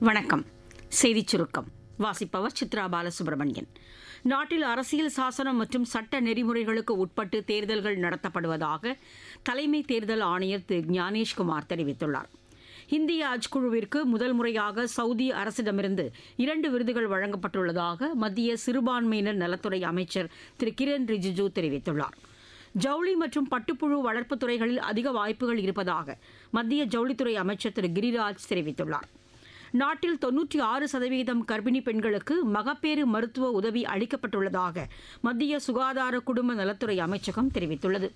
வணக்கம் செய்திச் சுருக்கம் வாசிப்பவர் சித்ரா பாலசுப்ரமணியன் நாட்டில் அரசியல் சாசனம் மற்றும் சட்ட நெறிமுறைகளுக்கு உட்பட்டு தேர்தல்கள் நடத்தப்படுவதாக தலைமை தேர்தல் ஆணையர் திரு ஞானேஷ்குமார் தெரிவித்துள்ளார் இந்திய ஹஜ் குழுவிற்கு முதல் முறையாக சவுதி அரசிடமிருந்து இரண்டு விருதுகள் வழங்கப்பட்டுள்ளதாக மத்திய சிறுபான்மையினர் நலத்துறை அமைச்சர் திரு கிரண் ரிஜிஜூ தெரிவித்துள்ளார் ஜவுளி மற்றும் பட்டுப்புழு வளர்ப்புத் துறைகளில் அதிக வாய்ப்புகள் இருப்பதாக மத்திய ஜவுளித்துறை அமைச்சர் திரு கிரிராஜ் தெரிவித்துள்ளார் நாட்டில் தொன்னூற்றி ஆறு சதவீதம் கர்ப்பிணி பெண்களுக்கு மகப்பேறு மருத்துவ உதவி அளிக்கப்பட்டுள்ளதாக மத்திய சுகாதார குடும்ப நலத்துறை அமைச்சகம் தெரிவித்துள்ளது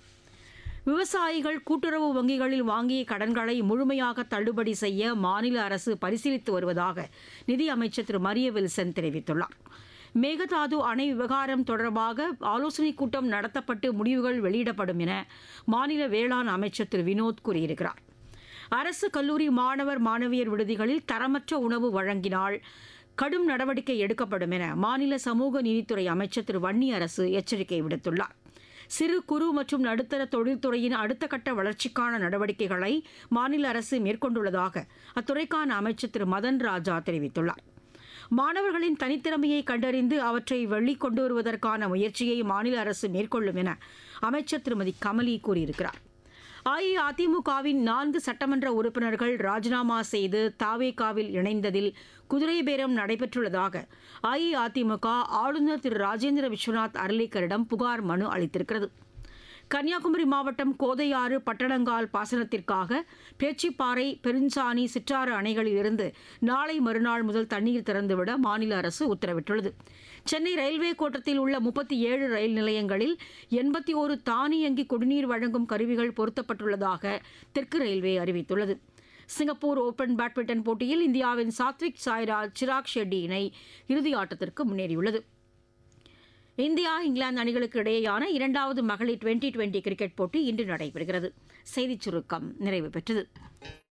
விவசாயிகள் கூட்டுறவு வங்கிகளில் வாங்கிய கடன்களை முழுமையாக தள்ளுபடி செய்ய மாநில அரசு பரிசீலித்து வருவதாக நிதி அமைச்சர் திரு மரிய வில்சன் தெரிவித்துள்ளார் மேகதாது அணை விவகாரம் தொடர்பாக ஆலோசனைக் கூட்டம் நடத்தப்பட்டு முடிவுகள் வெளியிடப்படும் என மாநில வேளாண் அமைச்சர் திரு வினோத் கூறியிருக்கிறார் அரசு கல்லூரி மாணவர் மாணவியர் விடுதிகளில் தரமற்ற உணவு வழங்கினால் கடும் நடவடிக்கை எடுக்கப்படும் என மாநில சமூக நீதித்துறை அமைச்சர் திரு வன்னி அரசு எச்சரிக்கை விடுத்துள்ளார் சிறு குறு மற்றும் நடுத்தர தொழில்துறையின் அடுத்த கட்ட வளர்ச்சிக்கான நடவடிக்கைகளை மாநில அரசு மேற்கொண்டுள்ளதாக அத்துறைக்கான அமைச்சர் திரு மதன் ராஜா தெரிவித்துள்ளார் மாணவர்களின் தனித்திறமையை கண்டறிந்து அவற்றை வெளிக்கொண்டு வருவதற்கான முயற்சியை மாநில அரசு மேற்கொள்ளும் என அமைச்சர் திருமதி கமலி கூறியிருக்கிறார் அஇஅதிமுகவின் நான்கு சட்டமன்ற உறுப்பினர்கள் ராஜினாமா செய்து தாவேகாவில் இணைந்ததில் குதிரை பேரம் நடைபெற்றுள்ளதாக அஇஅதிமுக ஆளுநர் திரு ராஜேந்திர விஸ்வநாத் அர்லேக்கரிடம் புகார் மனு அளித்திருக்கிறது கன்னியாகுமரி மாவட்டம் கோதையாறு பட்டணங்கால் பாசனத்திற்காக பேச்சிப்பாறை பெருஞ்சாணி சிற்றாறு அணைகளிலிருந்து நாளை மறுநாள் முதல் தண்ணீர் திறந்துவிட மாநில அரசு உத்தரவிட்டுள்ளது சென்னை ரயில்வே கோட்டத்தில் உள்ள முப்பத்தி ஏழு ரயில் நிலையங்களில் எண்பத்தி ஒரு தானியங்கி குடிநீர் வழங்கும் கருவிகள் பொருத்தப்பட்டுள்ளதாக தெற்கு ரயில்வே அறிவித்துள்ளது சிங்கப்பூர் ஓபன் பேட்மிண்டன் போட்டியில் இந்தியாவின் சாத்விக் சாய்ராஜ் சிராக் ஷெட்டி இணை இறுதி ஆட்டத்திற்கு முன்னேறியுள்ளது இந்தியா இங்கிலாந்து அணிகளுக்கு இடையேயான இரண்டாவது மகளிர் டுவெண்டி டுவெண்டி கிரிக்கெட் போட்டி இன்று நடைபெறுகிறது செய்திச் சுருக்கம் நிறைவு பெற்றது